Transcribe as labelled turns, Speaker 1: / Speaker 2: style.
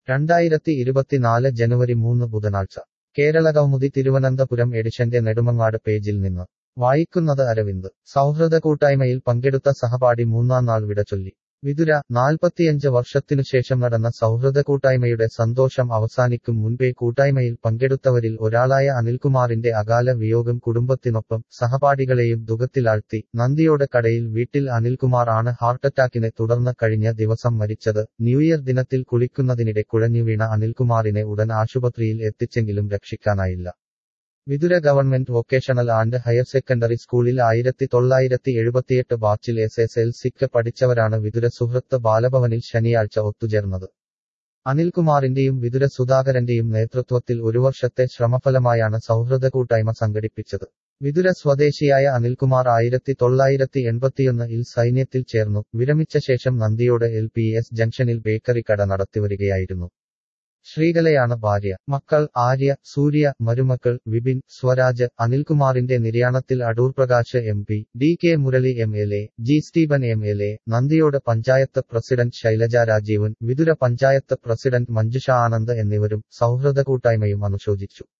Speaker 1: രണ്ടായിരത്തി ഇരുപത്തിനാല് ജനുവരി മൂന്ന് ബുധനാഴ്ച കേരളകൗമുദി തിരുവനന്തപുരം എഡിഷന്റെ നെടുമങ്ങാട് പേജിൽ നിന്ന് വായിക്കുന്നത് അരവിന്ദ് സൗഹൃദ കൂട്ടായ്മയിൽ പങ്കെടുത്ത സഹപാഠി മൂന്നാം നാൾ വിട ചൊല്ലി വിതുര നാൽപ്പത്തിയഞ്ച് വർഷത്തിനുശേഷം നടന്ന സൗഹൃദ കൂട്ടായ്മയുടെ സന്തോഷം അവസാനിക്കും മുൻപേ കൂട്ടായ്മയിൽ പങ്കെടുത്തവരിൽ ഒരാളായ അനിൽകുമാറിന്റെ അകാല വിയോഗം കുടുംബത്തിനൊപ്പം സഹപാഠികളെയും ദുഃഖത്തിലാഴ്ത്തി നന്ദിയോട് കടയിൽ വീട്ടിൽ അനിൽകുമാർ ആണ് ഹാർട്ടറ്റാക്കിനെ തുടർന്ന് കഴിഞ്ഞ ദിവസം മരിച്ചത് ന്യൂഇയർ ദിനത്തിൽ കുളിക്കുന്നതിനിടെ കുഴഞ്ഞുവീണ അനിൽകുമാറിനെ ഉടൻ ആശുപത്രിയിൽ എത്തിച്ചെങ്കിലും രക്ഷിക്കാനായില്ല Vithura government vocational and higher secondary സ്കൂളിൽ ആയിരത്തി തൊള്ളായിരത്തി എഴുപത്തിയെട്ട് ബാച്ചിൽ എസ് എസ് എൽ സിക്ക് പഠിച്ചവരാണ് വിതുര സുഹൃത്ത് ബാലഭവനിൽ ശനിയാഴ്ച ഒത്തുചേർന്നത് അനിൽകുമാറിന്റെയും വിതുര സുധാകരന്റെയും നേതൃത്വത്തിൽ ഒരു വർഷത്തെ ശ്രമഫലമായാണ് സൗഹൃദ കൂട്ടായ്മ സംഘടിപ്പിച്ചത് വിതുര സ്വദേശിയായ അനിൽകുമാർ ആയിരത്തി തൊള്ളായിരത്തി എൺപത്തിയൊന്നിൽ സൈന്യത്തിൽ ചേർന്നു വിരമിച്ച ശേഷം Nandiyode L P S junction bakery കട നടത്തിവരികയായിരുന്നു ശ്രീകലയാണ് ഭാര്യ മക്കൾ ആര്യ സൂര്യ മരുമക്കൾ വിപിൻ സ്വരാജ് അനിൽകുമാറിന്റെ നിര്യാണത്തിൽ Adoor Prakash M P D K Murali M L A G Stephen M L A Nandiyode panchayat president Shailaja Rajeevan Vithura panchayat president Manjusha Anand എന്നിവരും സൗഹൃദ കൂട്ടായ്മയും അനുശോചിച്ചു